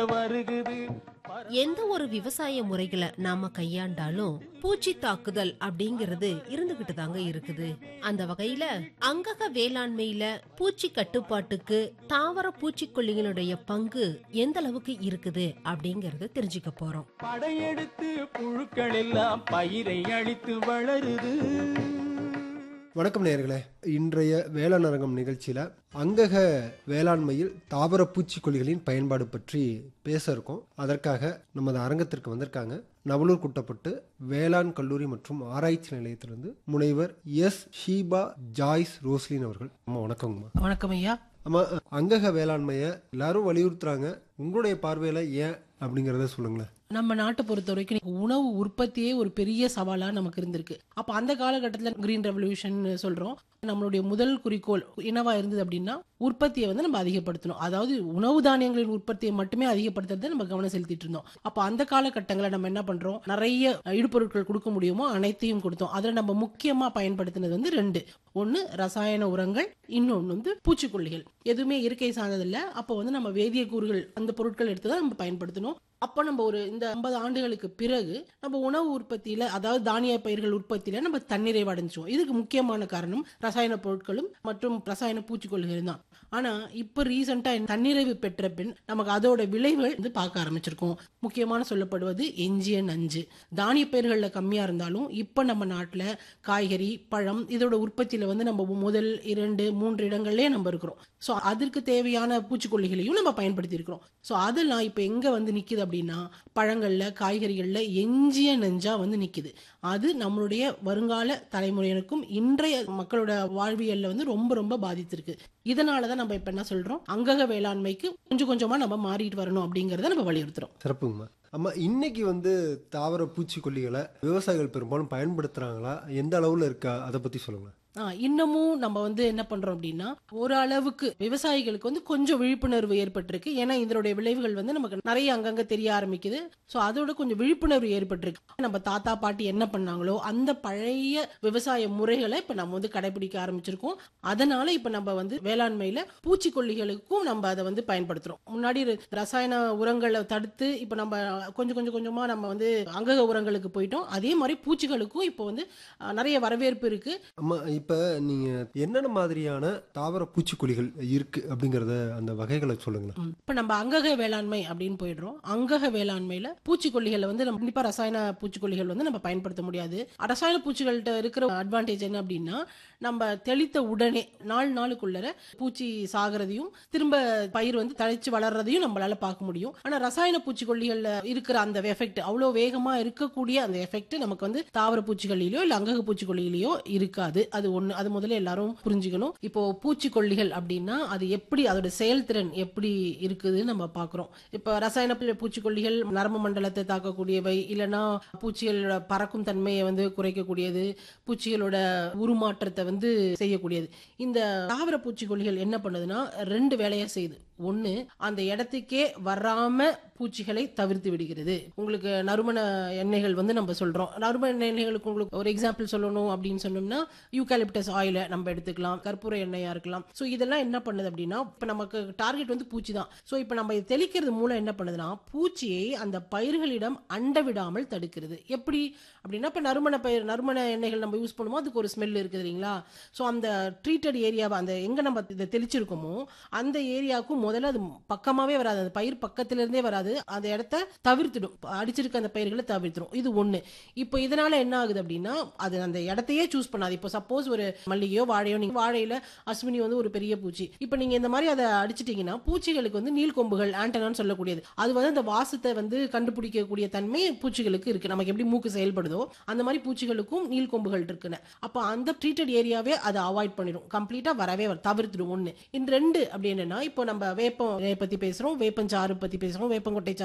வருகுது எந்த ஒரு விவசாய முறைகளை நாம கையாண்டாலும் பூச்சி தாக்குதல் அப்படிங்கிறது இருந்துகிட்டு தாங்க இருக்குது அந்த வகையில அங்கக வேளாண்மையில பூச்சி கட்டுப்பாட்டுக்கு தாவர பூச்சிக்கொல்லிகளுடைய பங்கு எந்த அளவுக்கு இருக்குது அப்படிங்கறத தெரிஞ்சுக்க போறோம் படையெடுத்து புழுக்கள் எல்லாம் பயிரை அழித்து வளருது வணக்கம் நேயர்களே இன்றைய வேளாண் அரங்கம் நிகழ்ச்சியில் அங்கக வேளாண்மையில் தாவர பூச்சிக்கொல்லிகளின் பயன்பாடு பற்றி பேச இருக்கோம் அதற்காக நமது அரங்கத்திற்கு வந்திருக்காங்க நவலூர் குட்டப்பட்டு வேளாண் கல்லூரி மற்றும் ஆராய்ச்சி நிலையத்திலிருந்து முனைவர் எஸ் ஷீபா ஜாய்ஸ் ரோஸ்லின் அவர்கள் அம்மா வணக்கங்கம்மா வணக்கம் ஐயா அம்மா அங்கக வேளாண்மையை எல்லாரும் வலியுறுத்துறாங்க உங்களுடைய பார்வையில் ஏன் அப்படிங்கிறத சொல்லுங்களேன் நம்ம நாட்டை பொறுத்த வரைக்கும் உணவு உற்பத்தியே ஒரு பெரிய சவாலா நமக்கு இருந்திருக்கு அப்ப அந்த காலகட்டத்தில் கிரீன் ரெவல்யூஷன் சொல்றோம் நம்மளுடைய முதல் குறிக்கோள் என்னவா இருந்தது அப்படின்னா உற்பத்தியை வந்து நம்ம அதிகப்படுத்தணும் அதாவது உணவு தானியங்களின் உற்பத்தியை மட்டுமே அதிகப்படுத்துறதை நம்ம கவனம் செலுத்திட்டு இருந்தோம் அப்ப அந்த காலகட்டங்களில் நம்ம என்ன பண்றோம் நிறைய இடுபொருட்கள் கொடுக்க முடியுமோ அனைத்தையும் கொடுத்தோம் அதுல நம்ம முக்கியமா பயன்படுத்தினது வந்து ரெண்டு ஒன்னு ரசாயன உரங்கள் இன்னொன்னு வந்து பூச்சிக்கொல்லிகள் எதுவுமே இயற்கை சார்ந்ததில்ல அப்போ வந்து நம்ம வேதிய கூறுகள் அந்த பொருட்கள் எடுத்து தான் நம்ம பயன்படுத்தணும் அப்போ நம்ம ஒரு இந்த ஐம்பது ஆண்டுகளுக்கு பிறகு நம்ம உணவு உற்பத்தியில அதாவது தானிய பயிர்கள் உற்பத்தியில நம்ம தன்னிறைவு அடைஞ்சோம் இதுக்கு முக்கியமான காரணம் ரசாயன பொருட்களும் மற்றும் ரசாயன பூச்சிக்கொல்லிகள் தான் ஆனா இப்ப ரீசெண்டா தன்னிறைவு பெற்ற பின் நமக்கு அதோட விளைவுகள் வந்து பார்க்க ஆரம்பிச்சிருக்கோம் முக்கியமான சொல்லப்படுவது எஞ்சிய நஞ்சு தானிய பயிர்கள்ல கம்மியா இருந்தாலும் இப்ப நம்ம நாட்டுல காய்கறி பழம் இதோட உற்பத்தியில வந்து நம்ம முதல் இரண்டு மூன்று இடங்கள்லயே நம்ம இருக்கிறோம் ஸோ அதற்கு தேவையான பூச்சிக்கொல்லிகளையும் நம்ம பயன்படுத்தி இருக்கிறோம் ஸோ அதெல்லாம் இப்போ எங்க வந்து நிக்குது அப்படின்னா பழங்கள்ல காய்கறிகள்ல எஞ்சிய நெஞ்சா வந்து நிக்குது அது நம்மளுடைய வருங்கால தலைமுறையினருக்கும் இன்றைய மக்களோட வாழ்வியல்ல வந்து ரொம்ப ரொம்ப பாதித்திருக்கு இதனால தான் நம்ம இப்போ என்ன சொல்றோம் அங்கக வேளாண்மைக்கு கொஞ்சம் கொஞ்சமா நம்ம மாறிட்டு வரணும் அப்படிங்கறத நம்ம வலியுறுத்துறோம் சிறப்புங்கம்மா அம்மா இன்னைக்கு வந்து தாவர பூச்சிக்கொல்லிகளை விவசாயிகள் பெரும்பாலும் பயன்படுத்துறாங்களா எந்த அளவில் இருக்கா அதை பற்றி சொல்லுங்களேன் ஆ, இன்னமும் நம்ம வந்து என்ன பண்றோம் அப்படின்னா ஓரளவுக்கு விவசாயிகளுக்கு வந்து கொஞ்சம் விழிப்புணர்வு ஏற்பட்டிருக்கு ஏன்னா இதனுடைய விளைவுகள் வந்து நமக்கு நிறைய அங்கங்க தெரிய ஆரம்பிக்குது ஸோ அதோட கொஞ்சம் விழிப்புணர்வு ஏற்பட்டிருக்கு நம்ம தாத்தா பாட்டி என்ன பண்ணாங்களோ அந்த பழைய விவசாய முறைகளை இப்ப நம்ம வந்து கடைபிடிக்க ஆரம்பிச்சிருக்கோம் அதனால இப்ப நம்ம வந்து வேளாண்மையில பூச்சிக்கொல்லிகளுக்கும் நம்ம அதை வந்து பயன்படுத்துறோம் முன்னாடி ர- ரசாயன உரங்களை தடுத்து இப்ப நம்ம கொஞ்சம் கொஞ்சம் கொஞ்சமா நம்ம வந்து அங்கக உரங்களுக்கு போயிட்டோம் அதே மாதிரி பூச்சிகளுக்கும் இப்போ வந்து அஹ், நிறைய வரவேற்பு இருக்கு அம்மா இப்போ நீங்கள் என்னென்ன மாதிரியான தாவர பூச்சிக்கொல்லிகள் இருக்கு அப்படிங்கிறத அந்த வகைகளை சொல்லுங்களேன் ம். இப்ப நம்ம அங்கக வேளாண்மை அப்படின்னு போயிடுறோம் அங்கக வேளாண்மையில பூச்சிக்கொல்லிகளை வந்து நம்ம கண்டிப்பா ரசாயன பூச்சிக்கொல்லிகள் வந்து நம்ம பயன்படுத்த முடியாது ரசாயன பூச்சிகள்கிட்ட இருக்கிற அட்வான்டேஜ் என்ன அப்படின்னா நம்ம தெளித்த உடனே நாலு நாளுக்குள்ளர பூச்சி சாகிறதையும் திரும்ப பயிர் வந்து தழைச்சு வளர்றதையும் நம்மளால பார்க்க முடியும் ஆனா ரசாயன பூச்சிக்கொல்லிகள்ல இருக்கிற அந்த எஃபெக்ட் அவ்வளவு வேகமா இருக்கக்கூடிய அந்த எஃபெக்ட் நமக்கு வந்து தாவர பூச்சிக்கொல்லியிலயோ இல்ல அங்கக பூச்சிக்கொல்லியிலயோ இருக்காது அது ஒண்ணு அது முதல்ல எல்லாரும் புரிஞ்சுக்கணும் இப்போ பூச்சிக்கொல்லிகள் அப்படின்னா அது எப்படி அதோட செயல்திறன் எப்படி இருக்குதுன்னு நம்ம பாக்குறோம் இப்போ ரசாயன பூ- பூச்சிக்கொல்லிகள் நரம்பு மண்டலத்தை தாக்கக்கூடியவை இல்லைன்னா பூச்சிகளோட பறக்கும் தன்மையை வந்து குறைக்கக்கூடியது பூச்சிகளோட உருமாற்றத்தை வந்து செய்யக்கூடியது இந்த தாவர பூச்சிக்கொல்லிகள் என்ன பண்ணுதுன்னா ரெண்டு வேலையை செய்யுது ஒண்ணு அந்த இடத்துக்கே வராம பூச்சிகளை தவிர்த்து விடுகிறது உங்களுக்கு நறுமண எண்ணெய்கள் வந்து நம்ம சொல்றோம் நறுமண எண்ணெய்களுக்கு உங்களுக்கு ஒரு எக்ஸாம்பிள் சொல்லணும் அப்படின்னு சொன்னோம்னா யூகாலிப்டஸ் ஆயில நம்ம எடுத்துக்கலாம் கற்பூர எண்ணெயா இருக்கலாம் ஸோ இதெல்லாம் என்ன பண்ணுது அப்படின்னா இப்போ நமக்கு டார்கெட் வந்து பூச்சி தான் ஸோ இப்போ நம்ம இதை தெளிக்கிறது மூலம் என்ன பண்ணுதுன்னா பூச்சியை அந்த பயிர்களிடம் அண்ட விடாமல் தடுக்கிறது எப்படி அப்படின்னா இப்போ நறுமண பயிர் நறுமண எண்ணெய்கள் நம்ம யூஸ் பண்ணுவோம் அதுக்கு ஒரு ஸ்மெல் இருக்குது இல்லைங்களா ஸோ அந்த ட்ரீட்டட் ஏரியாவை அந்த எங்க நம்ம இதை தெளிச்சிருக்கோமோ அந்த ஏரியாவுக்கும் முதல்ல அது பக்கமாவே வராது அந்த பயிர் பக்கத்துல இருந்தே வராது அந்த இடத்த தவிர்த்துடும் அடிச்சிருக்க அந்த பயிர்களை தவிர்த்துடும் இது ஒண்ணு இப்போ இதனால என்ன ஆகுது அப்படின்னா அது அந்த இடத்தையே சூஸ் பண்ணாது இப்போ சப்போஸ் ஒரு மல்லிகையோ வாழையோ நீங்க வாழையில அஸ்வினி வந்து ஒரு பெரிய பூச்சி இப்போ நீங்க இந்த மாதிரி அதை அடிச்சிட்டீங்கன்னா பூச்சிகளுக்கு வந்து நீள்கொம்புகள் ஆண்டனான்னு சொல்லக்கூடியது அது வந்து அந்த வாசத்தை வந்து கண்டுபிடிக்கக்கூடிய தன்மை பூச்சிகளுக்கு இருக்கு நமக்கு எப்படி மூக்கு செயல்படுதோ அந்த மாதிரி பூச்சிகளுக்கும் நீள்கொம்புகள் இருக்குன்னு அப்போ அந்த ட்ரீட்டட் ஏரியாவே அதை அவாய்ட் பண்ணிடும் கம்ப்ளீட்டா வரவே வர தவிர்த்துடும் ஒண்ணு இந்த ரெண்டு அப்படி என்னன்னா இப்போ நம்ம வேப்பம் இலையை பத்தி பேசுறோம் வேப்பஞ்சாறு பத்தி பேசுறோம் வேப்பங்கொட்டை சாறு